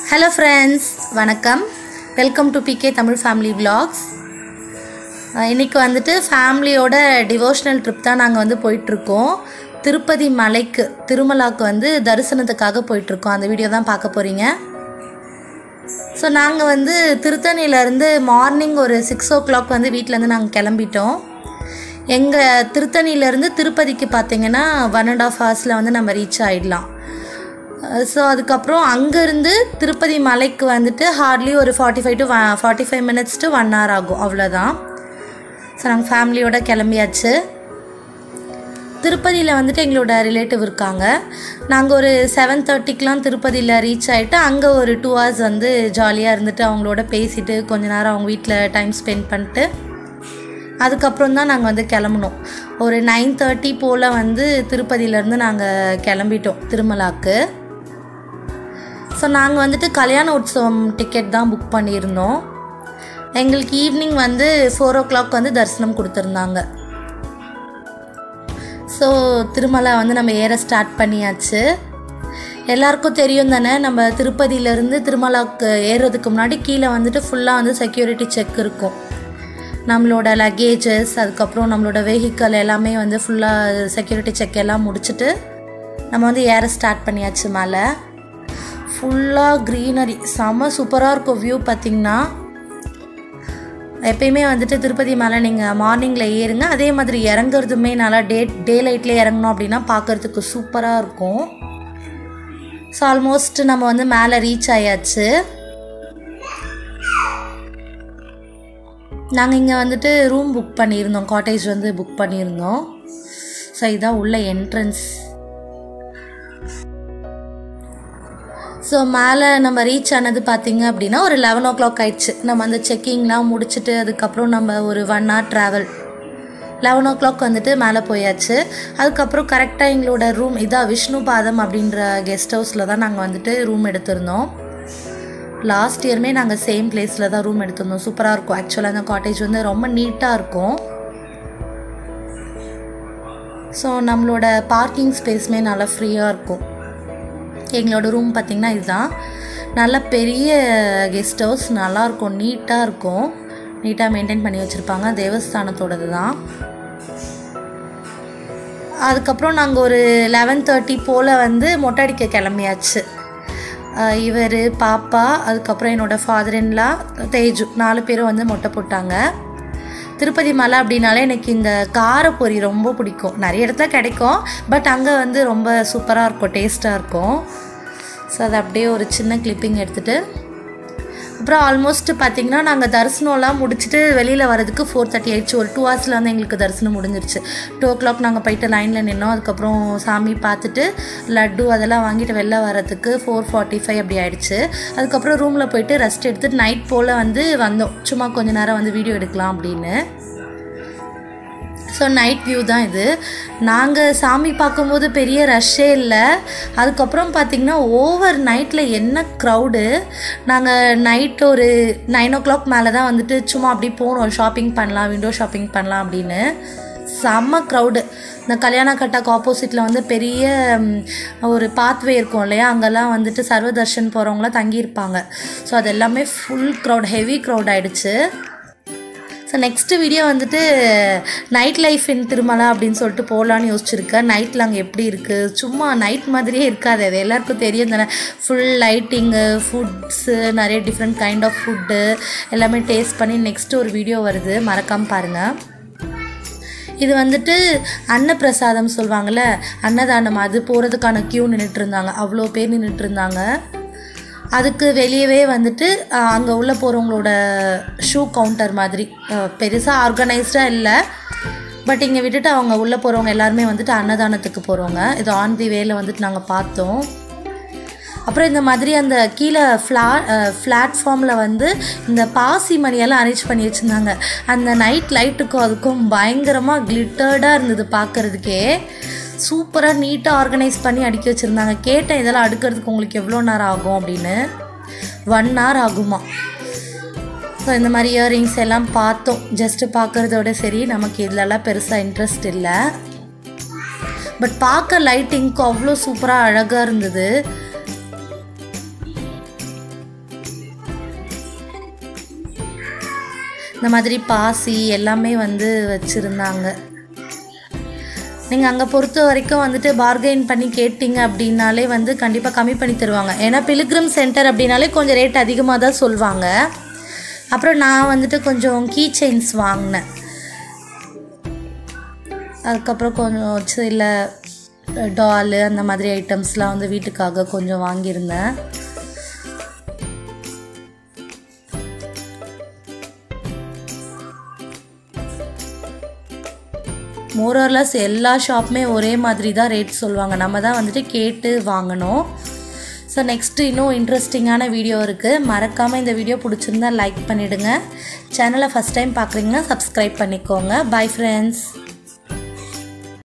hello friends வணக்கம் welcome to PK Tamil family vlogs அஹ் இன்னைக்கு வந்துட்டு ஃபேமிலியோட டிவோஷனல் ட்ரிப் தான் நாங்கள் வந்து போயிட்டுருக்கோம் திருப்பதி மலைக்கு திருமலாக்கு வந்து தரிசனத்துக்காக போயிட்டுருக்கோம் அந்த வீடியோ தான் பார்க்க போகிறீங்க ஸோ நாங்கள் வந்து திருத்தணியிலேருந்து மார்னிங் ஒரு சிக்ஸ் ஓ கிளாக் வந்து வீட்டிலேருந்து நாங்கள் கிளம்பிட்டோம் எங்கள் திருத்தணியிலேருந்து திருப்பதிக்கு பார்த்தீங்கன்னா ஒன் அண்ட் ஆஃப் ஹவர்ஸில் வந்து நம்ம ரீச் ஆகிடலாம் ஸோ அதுக்கப்புறம் அங்கேருந்து திருப்பதி மலைக்கு வந்துட்டு ஹார்ட்லி ஒரு forty five to forty five minutes to one hour ஆகும் அவ்வளோதான் ஸோ நாங்கள் ஃபேமிலியோட கிளம்பியாச்சு திருப்பதியில் வந்துட்டு எங்களோட ரிலேட்டிவ் இருக்காங்க நாங்கள் ஒரு செவன் தேர்ட்டிக்கெலாம் திருப்பதியில் ரீச் ஆகிட்டு அங்கே ஒரு டூ ஹவர்ஸ் வந்து ஜாலியாக இருந்துட்டு அவங்களோட பேசிட்டு கொஞ்ச நேரம் அவங்க வீட்டில் டைம் ஸ்பெண்ட் பண்ணிட்டு அதுக்கப்புறம் தான் நாங்கள் வந்து கிளம்புனோம் ஒரு நைன் தேர்ட்டி போல் வந்து திருப்பதியிலேருந்து நாங்கள் கிளம்பிட்டோம் திருமலாக்கு ஸோ நாங்கள் வந்துட்டு கல்யாண உற்சவம் டிக்கெட் தான் புக் பண்ணியிருந்தோம் எங்களுக்கு ஈவினிங் வந்து ஃபோர் ஓ கிளாக் வந்து தரிசனம் கொடுத்துருந்தாங்க ஸோ திருமலா வந்து நம்ம ஏற ஸ்டார்ட் பண்ணியாச்சு எல்லாருக்கும் தெரியும் தானே நம்ம திருப்பதியிலேருந்து திருமலாக்கு ஏறுறதுக்கு முன்னாடி கீழே வந்துட்டு ஃபுல்லாக வந்து செக்யூரிட்டி செக் இருக்கும் நம்மளோட லக்கேஜஸ் அதுக்கப்புறம் நம்மளோட வெஹிக்கல் எல்லாமே வந்து ஃபுல்லாக செக்யூரிட்டி செக் எல்லாம் முடிச்சுட்டு நம்ம வந்து ஏற ஸ்டார்ட் பண்ணியாச்சு மேலே ஃபுல்லாக க்ரீனரி செம்ம சூப்பராக இருக்கும் வியூ பார்த்திங்கன்னா எப்பயுமே வந்துட்டு திருப்பதி மேலே நீங்கள் மார்னிங்கில் ஏறுங்க அதே மாதிரி இறங்குறதுமே நல்லா டே டே லைட்டில் இறங்கணும் அப்படின்னா பார்க்குறதுக்கு சூப்பராக இருக்கும் ஸோ ஆல்மோஸ்ட் நம்ம வந்து மேலே ரீச் ஆயாச்சு நாங்கள் இங்கே வந்துட்டு ரூம் புக் பண்ணியிருந்தோம் காட்டேஜ் வந்து புக் பண்ணியிருந்தோம் ஸோ இதுதான் உள்ள என்ட்ரன்ஸ் ஸோ மேலே நம்ம ரீச் ஆனது பார்த்தீங்க அப்படின்னா ஒரு லெவன் ஓ கிளாக் ஆயிடுச்சு நம்ம அந்த செக்கிங்லாம் முடிச்சுட்டு அதுக்கப்புறம் நம்ம ஒரு one hour travel eleven o'clock வந்துட்டு மேலே போயாச்சு அதுக்கப்புறம் கரெக்டாக எங்களோட ரூம் இதான் விஷ்ணு பாதம் அப்படின்ற கெஸ்ட் ஹவுஸில் தான் நாங்கள் வந்துட்டு ரூம் எடுத்திருந்தோம் லாஸ்ட் இயருமே நாங்கள் சேம் பிளேஸில் தான் ரூம் எடுத்திருந்தோம் சூப்பராக இருக்கும் ஆக்சுவலாக அந்த காட்டேஜ் வந்து ரொம்ப நீட்டாக இருக்கும் ஸோ நம்மளோட பார்க்கிங் ஸ்பேஸுமே நல்லா ஃப்ரீயாக இருக்கும் எங்களோட ரூம் பார்த்திங்கன்னா இதுதான் நல்ல பெரிய கெஸ்ட் ஹவுஸ் நல்லாயிருக்கும் நீட்டாக இருக்கும் நீட்டாக மெயின்டைன் பண்ணி வச்சுருப்பாங்க தேவஸ்தானத்தோடது தான் அதுக்கப்புறம் நாங்கள் ஒரு லெவன் தேர்ட்டி போல் வந்து மொட்டை அடிக்க கிளம்பியாச்சு இவர் பாப்பா அதுக்கப்புறம் என்னோடய ஃபாதர் இன்லா தேஜு நாலு பேரும் வந்து மொட்டை போட்டாங்க திருப்பதி மலை அப்படின்னாலே எனக்கு இந்த காரப்பொரி ரொம்ப பிடிக்கும் நிறைய இடத்துல கிடைக்கும் பட் அங்கே வந்து ரொம்ப சூப்பராக இருக்கும் டேஸ்ட்டாக இருக்கும் ஸோ அதை அப்படியே ஒரு சின்ன கிளிப்பிங் எடுத்துகிட்டு அப்புறம் ஆல்மோஸ்ட் பார்த்திங்கன்னா நாங்கள் தரிசனம்லாம் முடிச்சுட்டு வெளியில் வரதுக்கு ஃபோர் தேர்ட்டி ஆயிடுச்சு ஒரு டூ ஹவர்ஸில் வந்து எங்களுக்கு தரிசனம் முடிஞ்சிருச்சு டூ ஓ கிளாக் நாங்கள் போயிட்டு லைனில் நின்னோம் அதுக்கப்புறம் சாமி பார்த்துட்டு லட்டு அதெல்லாம் வாங்கிட்டு வெளில வரதுக்கு ஃபோர் ஃபார்ட்டி ஃபைவ் அப்படி ஆயிடுச்சு அதுக்கப்புறம் ரூமில் போயிட்டு ரெஸ்ட் எடுத்துட்டு நைட் போல் வந்து வந்தோம் சும்மா கொஞ்ச நேரம் வந்து வீடியோ எடுக்கலாம் அப்படின்னு ஸோ நைட் வியூ தான் இது நாங்கள் சாமி பார்க்கும்போது பெரிய ரஷ்ஷே இல்லை அதுக்கப்புறம் பார்த்திங்கன்னா ஓவர் நைட்டில் என்ன க்ரௌடு நாங்கள் நைட் ஒரு நைன் ஓ கிளாக் மேலே தான் வந்துட்டு சும்மா அப்படி போனோம் ஷாப்பிங் பண்ணலாம் விண்டோ ஷாப்பிங் பண்ணலாம் அப்படின்னு செம்ம க்ரௌடு இந்த கல்யாண கட்டாக்கு ஆப்போசிட்டில் வந்து பெரிய ஒரு பாத்வே இருக்கும் இல்லையா அங்கெல்லாம் வந்துட்டு சர்வதர்ஷன் போகிறவங்களாம் தங்கியிருப்பாங்க ஸோ அது எல்லாமே ஃபுல் க்ரௌட் ஹெவி க்ரௌட் ஆகிடுச்சு ஸோ நெக்ஸ்ட்டு வீடியோ வந்துட்டு நைட் லைஃப் இன் திருமலா அப்படின்னு சொல்லிட்டு போகலான்னு யோசிச்சிருக்கேன் நைட்டில் அங்கே எப்படி இருக்குது சும்மா நைட் மாதிரியே இருக்காது அது எல்லாருக்கும் தெரியும் தானே ஃபுல் லைட்டிங்கு ஃபுட்ஸு நிறைய டிஃப்ரெண்ட் கைண்ட் ஆஃப் ஃபுட்டு எல்லாமே டேஸ்ட் பண்ணி நெக்ஸ்ட்டு ஒரு வீடியோ வருது மறக்காமல் பாருங்கள் இது வந்துட்டு அன்னப்பிரசாதம் சொல்லுவாங்கள்ல அன்னதானம் அது போகிறதுக்கான க்யூ நின்றுட்டு இருந்தாங்க அவ்வளோ பேர் நின்றுட்டு இருந்தாங்க அதுக்கு வெளியவே வந்துட்டு அங்கே உள்ளே போகிறவங்களோட ஷூ கவுண்டர் மாதிரி பெருசாக ஆர்கனைஸ்டாக இல்லை பட் இங்கே விட்டுட்டு அவங்க உள்ளே போகிறவங்க எல்லாருமே வந்துட்டு அன்னதானத்துக்கு போகிறவங்க இது ஆன் தி வேல வந்துட்டு நாங்கள் பார்த்தோம் அப்புறம் இந்த மாதிரி அந்த கீழே ஃப்ளா பிளாட்ஃபார்மில் வந்து இந்த பாசி மணியெல்லாம் அரேஞ்ச் பண்ணி வச்சுருந்தாங்க அந்த நைட் லைட்டுக்கும் அதுக்கும் பயங்கரமாக கிளிட்டர்டாக இருந்தது பார்க்குறதுக்கே சூப்பராக நீட்டாக ஆர்கனைஸ் பண்ணி அடுக்கி வச்சுருந்தாங்க கேட்டேன் இதெல்லாம் அடுக்கிறதுக்கு உங்களுக்கு எவ்வளோ நேரம் ஆகும் அப்படின்னு ஒன் ஹவர் ஆகுமா ஸோ இந்த மாதிரி இயரிங்ஸ் எல்லாம் பார்த்தோம் ஜஸ்ட்டு பார்க்குறதோட சரி நமக்கு இதிலெல்லாம் பெருசாக இன்ட்ரெஸ்ட் இல்லை பட் பார்க்க லைட்டிங்க்கு அவ்வளோ சூப்பராக அழகாக இருந்தது இந்த மாதிரி பாசி எல்லாமே வந்து வச்சுருந்தாங்க நீங்கள் அங்கே பொறுத்த வரைக்கும் வந்துட்டு பார்கெயின் பண்ணி கேட்டிங்க அப்படின்னாலே வந்து கண்டிப்பாக கம்மி பண்ணி தருவாங்க ஏன்னா பிலிக்ரிம் சென்டர் அப்படின்னாலே கொஞ்சம் ரேட் அதிகமாக தான் சொல்லுவாங்க அப்புறம் நான் வந்துட்டு கொஞ்சம் கீ செயின்ஸ் வாங்கினேன் அதுக்கப்புறம் கொஞ்சம் சில டாலு அந்த மாதிரி ஐட்டம்ஸ்லாம் வந்து வீட்டுக்காக கொஞ்சம் வாங்கியிருந்தேன் மோரர்லஸ் எல்லா ஷாப்புமே ஒரே மாதிரி தான் ரேட் சொல்லுவாங்க நம்ம தான் வந்துட்டு கேட்டு வாங்கணும் ஸோ நெக்ஸ்ட்டு இன்னும் இன்ட்ரெஸ்டிங்கான வீடியோ இருக்குது மறக்காமல் இந்த வீடியோ பிடிச்சிருந்தா லைக் பண்ணிவிடுங்க சேனலை ஃபஸ்ட் டைம் பார்க்குறீங்கன்னா சப்ஸ்கிரைப் பண்ணிக்கோங்க பை ஃப்ரெண்ட்ஸ்